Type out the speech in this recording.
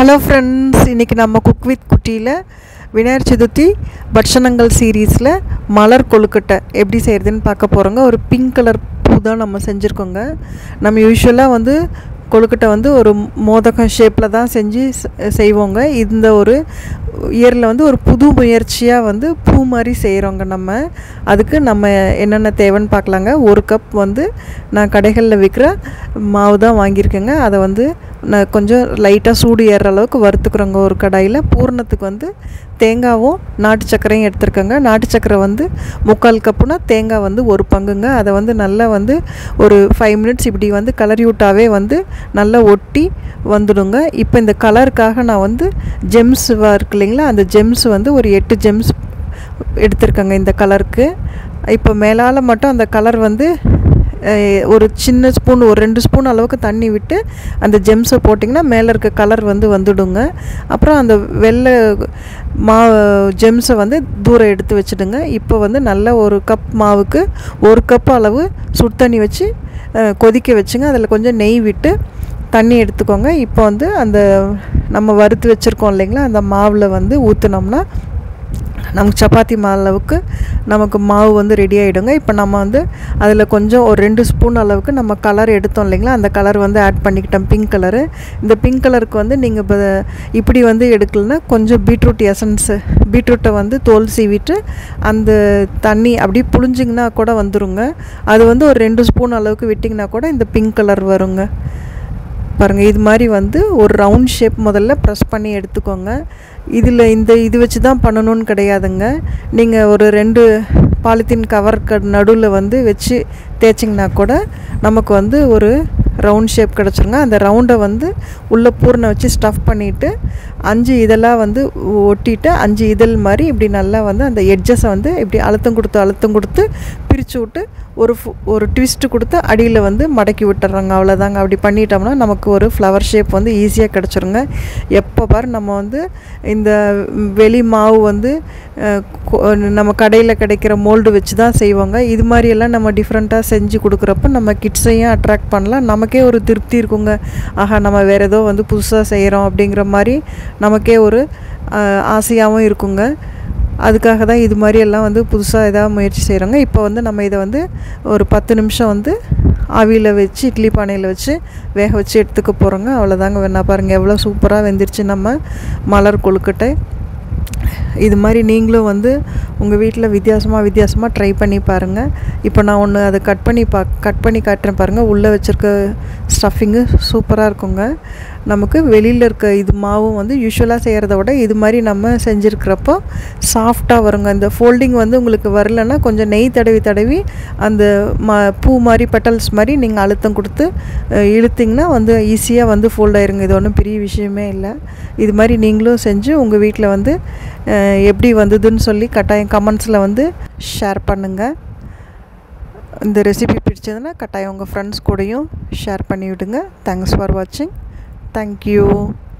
hello friends இன்றைக்கி நம்ம cook with குட்டியில் விநாயகர் சதுர்த்தி பட்சணங்கள் சீரீஸில் மலர் கொழுக்கட்டை எப்படி செய்கிறதுன்னு பார்க்க போகிறோங்க ஒரு பிங்க் கலர் பூ தான் நம்ம செஞ்சுருக்கோங்க நம்ம யூஸ்வலாக வந்து கொழுக்கட்டை வந்து ஒரு மோதகம் ஷேப்பில் தான் செஞ்சு செ- செய்வோங்க இந்த ஒரு இயரில் வந்து ஒரு புது முயற்சியாக வந்து பூ மாதிரி செய்கிறோங்க நம்ம அதுக்கு நம்ம என்னென்ன தேவைன்னு பார்க்கலாங்க ஒரு கப் வந்து நான் கடைகளில் விற்கிற மாவு தான் வாங்கியிருக்கேங்க அதை வந்து நான் கொஞ்சம் லைட்டாக சூடு ஏறுற அளவுக்கு வறுத்துக்கிறோங்க ஒரு கடாயில் பூரணத்துக்கு வந்து தேங்காவும் நாட்டு சர்க்கரையும் எடுத்துருக்கேங்க நாட்டு சர்க்கரை வந்து முக்கால் கப்புனா தேங்காய் வந்து ஒரு பங்குங்க அதை வந்து நல்லா வந்து ஒரு ஃபைவ் மினிட்ஸ் இப்படி வந்து கலரி விட்டாவே வந்து நல்லா ஒட்டி வந்துடுங்க இப்போ இந்த கலருக்காக நான் வந்து ஜெம்ஸ் இருக்கு இல்லைங்களா அந்த ஜெம்ஸ் வந்து ஒரு எட்டு ஜெம்ஸ் எடுத்திருக்கேங்க இந்த கலருக்கு இப்போ மேலால் மட்டும் அந்த கலர் வந்து அஹ், ஒரு சின்ன ஸ்பூன் ஒரு ரெண்டு ஸ்பூன் அளவுக்கு தண்ணி விட்டு அந்த ஜெம்ஸை போட்டிங்கன்னா மேலே இருக்க கலர் வந்து வந்துடுங்க அப்புறம் அந்த வெள்ளை மா ஜெம்ஸை வந்து தூரம் எடுத்து வச்சுடுங்க இப்போ வந்து நல்ல ஒரு கப் மாவுக்கு ஒரு கப் அளவு சுடு தண்ணி வச்சு அஹ், கொதிக்க வச்சுங்க அதில் கொஞ்சம் நெய் விட்டு தண்ணி எடுத்துக்கோங்க இப்போ வந்து அந்த நம்ம வறுத்து வச்சுருக்கோம் இல்லைங்களா அந்த மாவில் வந்து ஊற்றுனோம்னா நமக்கு சப்பாத்தி மாவு அளவுக்கு நமக்கு மாவு வந்து ரெடி ஆகிடுங்க இப்போ நம்ம வந்து அதில் கொஞ்சம் ஒரு ரெண்டு ஸ்பூன் அளவுக்கு நம்ம கலர் எடுத்தோம் இல்லைங்களா அந்த கலர் வந்து ஆட் பண்ணிக்கிட்டோம் பிங்க் கலரு இந்த பிங்க் கலருக்கு வந்து நீங்கள் இப்போ இப்படி வந்து எடுக்கலன்னா கொஞ்சம் பீட்ரூட் எசன்ஸு பீட்ரூட்டை வந்து தோல் சீவிட்டு அந்த தண்ணி அப்படியே புழிஞ்சிங்கன்னா கூட வந்துருங்க அது வந்து ஒரு ரெண்டு ஸ்பூன் அளவுக்கு விட்டிங்கன்னா கூட இந்த பிங்க் கலர் வருங்க பாருங்கள் இது மாதிரி வந்து ஒரு ரவுண்ட் ஷேப் முதல்ல ப்ரெஸ் பண்ணி எடுத்துக்கோங்க இதில் இந்த இது வச்சு தான் பண்ணணும்னு கிடையாதுங்க நீங்கள் ஒரு ரெண்டு பாலித்தீன் கவர் க நடுவில் வந்து வச்சு தேய்ச்சிங்கன்னா கூட நமக்கு வந்து ஒரு ரவுண்ட் ஷேப் கிடச்சிருங்க அந்த ரவுண்டை வந்து உள்ளே பூர்ணை வச்சு ஸ்டஃப் பண்ணிவிட்டு அஞ்சு இதெல்லாம் வந்து ஒட்டிட்டு அஞ்சு இதழ் மாதிரி இப்படி நல்லா வந்து அந்த எட்ஜஸை வந்து இப்படி அழுத்தம் கொடுத்து அழுத்தம் கொடுத்து பிரித்து விட்டு ஒரு ஃபு- ஒரு ட்விஸ்ட் கொடுத்து அடியில் வந்து மடக்கி விட்டுறாங்க அவ்வளோதாங்க அப்படி பண்ணிட்டோம்னா நமக்கு ஒரு ஃப்ளவர் ஷேப் வந்து ஈஸியாக கிடச்சிருங்க எப்போ பாரு நம்ம வந்து இந்த வெளி மாவு வந்து அஹ், கொ- நம்ம கடையில் கிடைக்கிற மோல்டு வச்சு தான் செய்வாங்க இது மாதிரியெல்லாம் நம்ம டிஃப்ரெண்ட்டாக செஞ்சு கொடுக்குறப்ப நம்ம கிட்ஸையும் அட்ராக்ட் பண்ணலாம் நமக்கே ஒரு திருப்தி இருக்குங்க ஆஹா நம்ம வேறு ஏதோ வந்து புதுசாக செய்கிறோம் அப்படிங்கிற மாதிரி நமக்கே ஒரு அஹ், ஆசையாகவும் இருக்குங்க அதுக்காக தான் இது மாதிரி எல்லாம் வந்து புதுசாக ஏதாவது முயற்சி செய்கிறோங்க இப்போ வந்து நம்ம இதை வந்து ஒரு பத்து நிமிஷம் வந்து ஆவியில் வச்சு இட்லி பானையில் வச்சு வேக வச்சு எடுத்துக்க போகிறோங்க அவ்வளோதாங்க வேணா பாருங்கள் எவ்வளோ சூப்பராக வெந்துருச்சு நம்ம மலர் கொழுக்கட்டை இது மாதிரி நீங்களும் வந்து உங்கள் வீட்டில் வித்தியாசமாக வித்தியாசமாக ட்ரை பண்ணி பாருங்கள் இப்போ நான் ஒன்று அதை கட் பண்ணி பா கட் பண்ணி காட்டுறேன் பாருங்கள் உள்ளே வச்சுருக்க ஸ்டஃபிங்கு சூப்பராக இருக்குங்க நமக்கு வெளியில் இருக்க இது மாவும் வந்து யூஸ்வலாக செய்கிறத விட இது மாதிரி நம்ம செஞ்சுருக்கிறப்போ சாஃப்டாக வருங்க அந்த ஃபோல்டிங் வந்து உங்களுக்கு வரலன்னா கொஞ்சம் நெய் தடவி தடவி அந்த ம பூ மாதிரி பெட்டல்ஸ் மாதிரி நீங்கள் அழுத்தம் கொடுத்து அஹ், இழுத்தீங்கன்னா வந்து ஈஸியாக வந்து ஃபோல்ட் ஆயிருங்க இது ஒன்றும் பெரிய விஷயமே இல்லை இது மாதிரி நீங்களும் செஞ்சு உங்கள் வீட்டில் வந்து அஹ், எப்படி வந்ததுன்னு சொல்லி கட்டாயம் கமெண்ட்ஸில் வந்து ஷேர் பண்ணுங்கள் இந்த ரெசிபி பிடிச்சதுன்னா கட்டாயம் உங்கள் ஃப்ரெண்ட்ஸ் கூடயும் ஷேர் பண்ணி விடுங்க தேங்க்ஸ் ஃபார் வாட்சிங் தேங்க்யூ